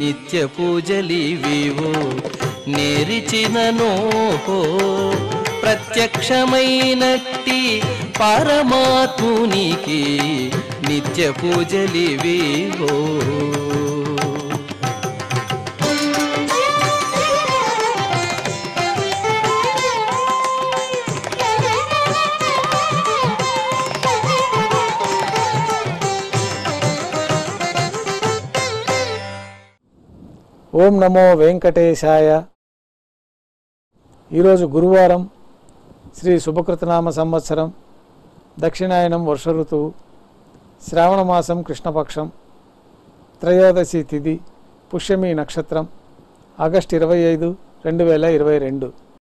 నిత్య పూజలివివో నేరిచిననో ప్రత్యక్షమైనట్టి పరమాత్మునికి నిత్య పూజలివివో ఓం నమో వెంకటేశాయ ఈరోజు గురువారం శ్రీ శుభకృతనామ సంవత్సరం దక్షిణాయనం వర్ష ఋతువు శ్రావణ మాసం కృష్ణపక్షం త్రయోదశి తిథి పుష్యమి నక్షత్రం ఆగస్ట్ ఇరవై ఐదు రెండు వేల ఇరవై రెండు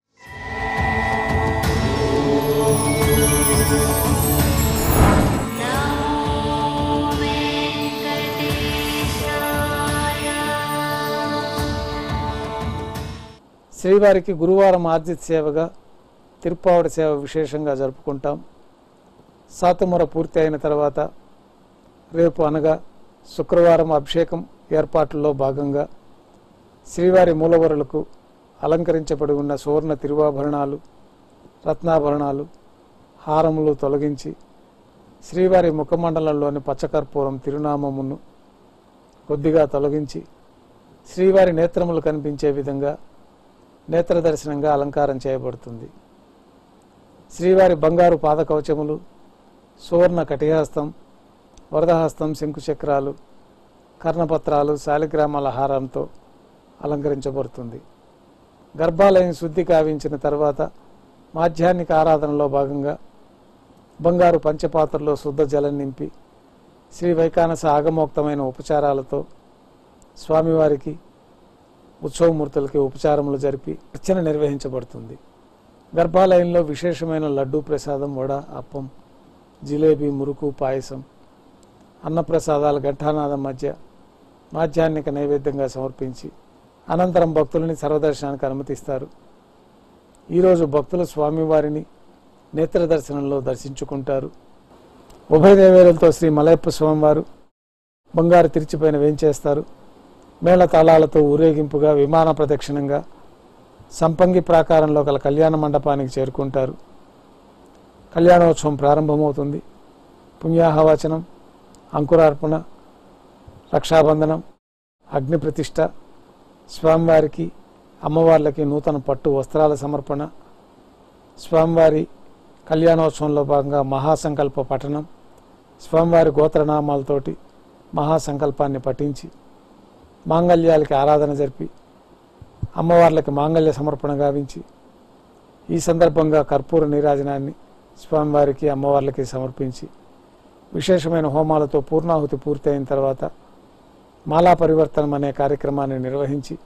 శ్రీవారికి గురువారం ఆర్జిత సేవగా తిరుప్పావడి సేవ విశేషంగా జరుపుకుంటాం సాతుముర పూర్తి అయిన తర్వాత రేపు అనగా శుక్రవారం అభిషేకం ఏర్పాట్లలో భాగంగా శ్రీవారి మూలవరులకు అలంకరించబడి ఉన్న సువర్ణ తిరువాభరణాలు రత్నాభరణాలు హారములు తొలగించి శ్రీవారి ముఖమండలంలోని పచ్చకర్పూరం తిరునామమును కొద్దిగా తొలగించి శ్రీవారి నేత్రములు కనిపించే విధంగా నేత్ర దర్శనంగా అలంకారం చేయబడుతుంది శ్రీవారి బంగారు పాదకవచములు సువర్ణ కటిహస్తం వరదహస్తం శంకుచక్రాలు కర్ణపత్రాలు శాలిగ్రామాల హారంతో అలంకరించబడుతుంది గర్భాలయం శుద్ధి కావించిన తర్వాత మాధ్యాహ్నిక ఆరాధనలో భాగంగా బంగారు పంచపాత్రలో శుద్ధ జలం నింపి శ్రీ వైకానస ఆగమోక్తమైన ఉపచారాలతో స్వామివారికి ఉత్సవమూర్తులకి ఉపచారములు జరిపి అర్చన నిర్వహించబడుతుంది గర్భాలయంలో విశేషమైన లడ్డూ ప్రసాదం వడ అప్పం జిలేబీ మురుకు పాయసం అన్నప్రసాదాల ఘంటానాదం మధ్య మాధ్యాహ్నిక నైవేద్యంగా సమర్పించి అనంతరం భక్తులని సర్వదర్శనానికి అనుమతిస్తారు ఈరోజు భక్తులు స్వామివారిని నేత్ర దర్శనంలో దర్శించుకుంటారు ఉభయ దేవేరులతో శ్రీ మలయప్ప స్వామివారు బంగారు తిరిచిపైన వేంచేస్తారు మేళ తాళాలతో ఊరేగింపుగా విమాన ప్రదక్షిణంగా సంపంగి ప్రాకారంలో గల కళ్యాణ మండపానికి చేరుకుంటారు కళ్యాణోత్సవం ప్రారంభమవుతుంది పుణ్యాహవచనం అంకురార్పణ రక్షాబంధనం అగ్ని ప్రతిష్ట స్వామివారికి అమ్మవార్లకి నూతన పట్టు వస్త్రాల సమర్పణ స్వామివారి కళ్యాణోత్సవంలో భాగంగా మహాసంకల్ప పఠనం స్వామివారి గోత్రనామాలతోటి మహాసంకల్పాన్ని పఠించి మాంగళ్యాలకి ఆరాధన జరిపి అమ్మవార్లకి మాంగళ్య సమర్పణ గావించి ఈ సందర్భంగా కర్పూర నీరాజనాన్ని స్వామివారికి అమ్మవార్లకి సమర్పించి విశేషమైన హోమాలతో పూర్ణాహుతి పూర్తయిన తర్వాత మాలా పరివర్తనం అనే కార్యక్రమాన్ని నిర్వహించి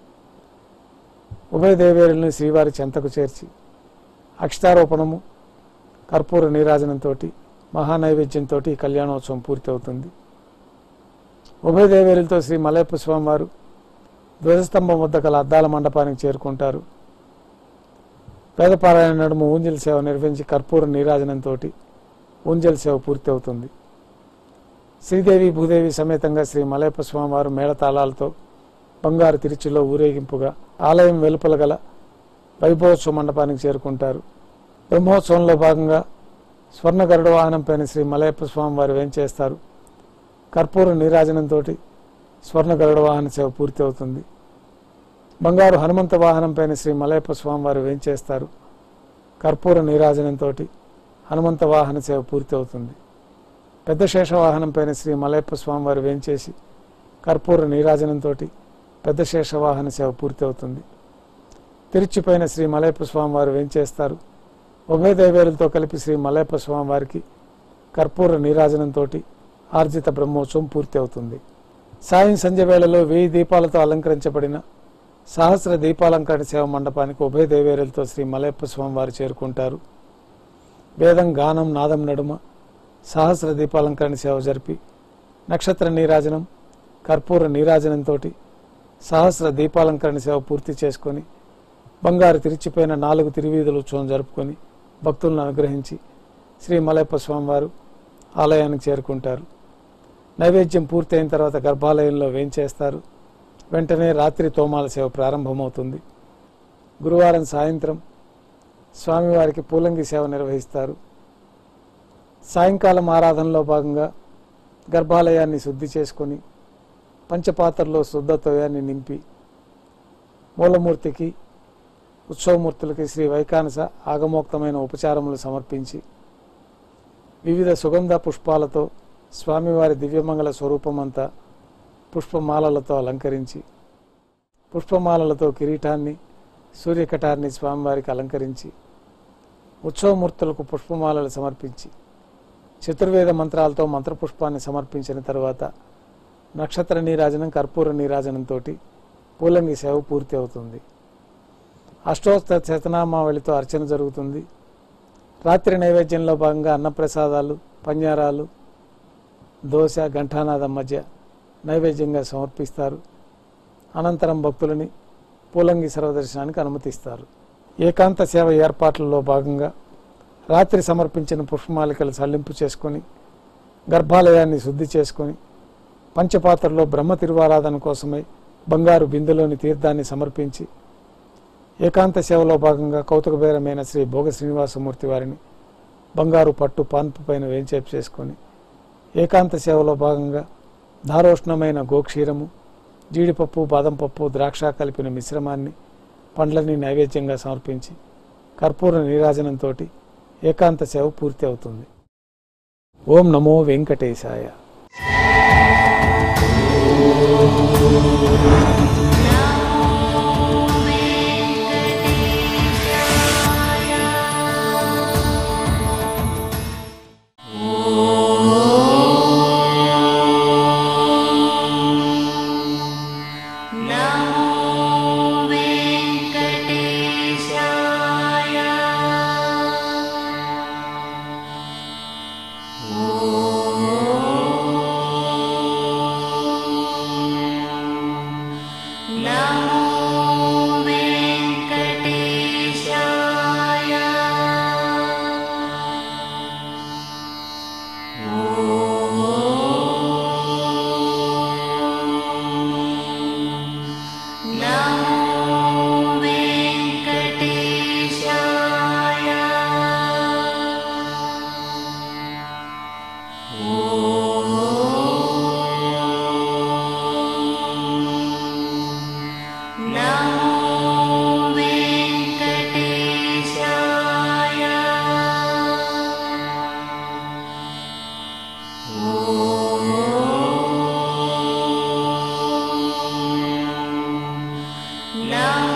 ఉభయ దేవేరులను శ్రీవారి చెంతకు చేర్చి అక్షతారోపణము కర్పూర నీరాజనంతో మహానైవేద్యంతో ఈ కళ్యాణోత్సవం పూర్తవుతుంది ఉభయ దేవేరులతో శ్రీ మలయప్ప స్వామివారు ధ్వజస్తంభం వద్ద గల అద్దాల మండపానికి చేరుకుంటారు వేదపారాయణ నడుమ ఊంజల్ సేవ నిర్వహించి కర్పూర నీరాజనంతో ఊంజల్ సేవ పూర్తి అవుతుంది శ్రీదేవి భూదేవి సమేతంగా శ్రీ మలయప్ప స్వామివారు మేళతాళాలతో బంగారు తిరుచిలో ఊరేగింపుగా ఆలయం వెలుపల గల వైభవోత్సవ మండపానికి చేరుకుంటారు బ్రహ్మోత్సవంలో భాగంగా స్వర్ణ గరుడ వాహనంపైన శ్రీ మలయప్ప స్వామివారు వేంచేస్తారు కర్పూర నీరాజనంతో స్వర్ణ గరుడ వాహన సేవ పూర్తి అవుతుంది బంగారు హనుమంత వాహనంపైన శ్రీ మలయప్ప స్వామివారు వేంచేస్తారు కర్పూర నీరాజనంతో హనుమంత వాహన సేవ పూర్తి అవుతుంది పెద్ద శేష వాహనంపైన శ్రీ మలయప్ప స్వామివారు వేంచేసి కర్పూర నీరాజనంతో పెద్ద శేష వాహన సేవ పూర్తి అవుతుంది తిరుచిపైన శ్రీ మలయప్ప స్వామివారు వేంచేస్తారు ఉభయ దేవేరులతో కలిపి శ్రీ మలయప్ప స్వామివారికి కర్పూర నీరాజనంతో ఆర్జిత బ్రహ్మోత్సవం పూర్తి అవుతుంది సాయం సంధ్య వేళలో వెయ్యి దీపాలతో అలంకరించబడిన సహస్ర దీపాలంకరణ సేవ మండపానికి ఉభయ దేవేరులతో శ్రీ మలయప్ప స్వామివారు చేరుకుంటారు వేదం గానం నాదం నడుమ సహస్ర దీపాలంకరణ సేవ జరిపి నక్షత్ర నీరాజనం కర్పూర నీరాజనంతో సహస్ర దీపాలంకరణ సేవ పూర్తి చేసుకొని బంగారు తిరిచిపోయిన నాలుగు తిరువీధుల ఉత్సవం జరుపుకొని భక్తులను అనుగ్రహించి శ్రీ మలయప్ప స్వామివారు ఆలయానికి చేరుకుంటారు నైవేద్యం పూర్తయిన తర్వాత గర్భాలయంలో వేంచేస్తారు వెంటనే రాత్రి తోమాల సేవ ప్రారంభమవుతుంది గురువారం సాయంత్రం స్వామివారికి పూలంగి సేవ నిర్వహిస్తారు సాయంకాలం ఆరాధనలో భాగంగా గర్భాలయాన్ని శుద్ధి చేసుకొని పంచపాత్రలో శుద్ధతోయాన్ని నింపి మూలమూర్తికి ఉత్సవమూర్తులకి శ్రీ వైకానస ఆగమోక్తమైన ఉపచారములు సమర్పించి వివిధ సుగంధ పుష్పాలతో స్వామివారి దివ్యమంగళ స్వరూపమంతా పుష్పమాలలతో అలంకరించి పుష్పమాలలతో కిరీటాన్ని సూర్యకటాన్ని స్వామివారికి అలంకరించి ఉత్సవమూర్తులకు పుష్పమాలలు సమర్పించి చతుర్వేద మంత్రాలతో మంత్రపుష్పాన్ని సమర్పించిన తర్వాత నక్షత్ర నీరాజనం కర్పూర నీరాజనంతో పూలంగి సేవ పూర్తి అవుతుంది అష్టోత్తర శతనామావళితో అర్చన జరుగుతుంది రాత్రి నైవేద్యంలో భాగంగా అన్నప్రసాదాలు పంజారాలు దోశ ఘంటానాదం మధ్య నైవేద్యంగా సమర్పిస్తారు అనంతరం భక్తులని పూలంగి సర్వదర్శనానికి అనుమతిస్తారు ఏకాంత సేవ ఏర్పాట్లలో భాగంగా రాత్రి సమర్పించిన పుష్పమాలికలు సల్లింపు చేసుకొని గర్భాలయాన్ని శుద్ధి చేసుకొని పంచపాత్రలో బ్రహ్మ తిరువారాధన కోసమై బంగారు బిందెలోని తీర్థాన్ని సమర్పించి ఏకాంత సేవలో భాగంగా కౌతుకబేరమైన శ్రీ భోగ శ్రీనివాసమూర్తి వారిని బంగారు పట్టు పాన్పు పైన వేంచేపు చేసుకొని ఏకాంత సేవలో భాగంగా దారోష్ణమైన గోక్షీరము జీడిపప్పు బాదం పప్పు ద్రాక్ష కలిపిన మిశ్రమాన్ని పండ్లని నైవేద్యంగా సమర్పించి కర్పూర నీరాజనంతో ఏకాంత సేవ పూర్తి అవుతుంది ఓం నమో వెంకటేశాయ Now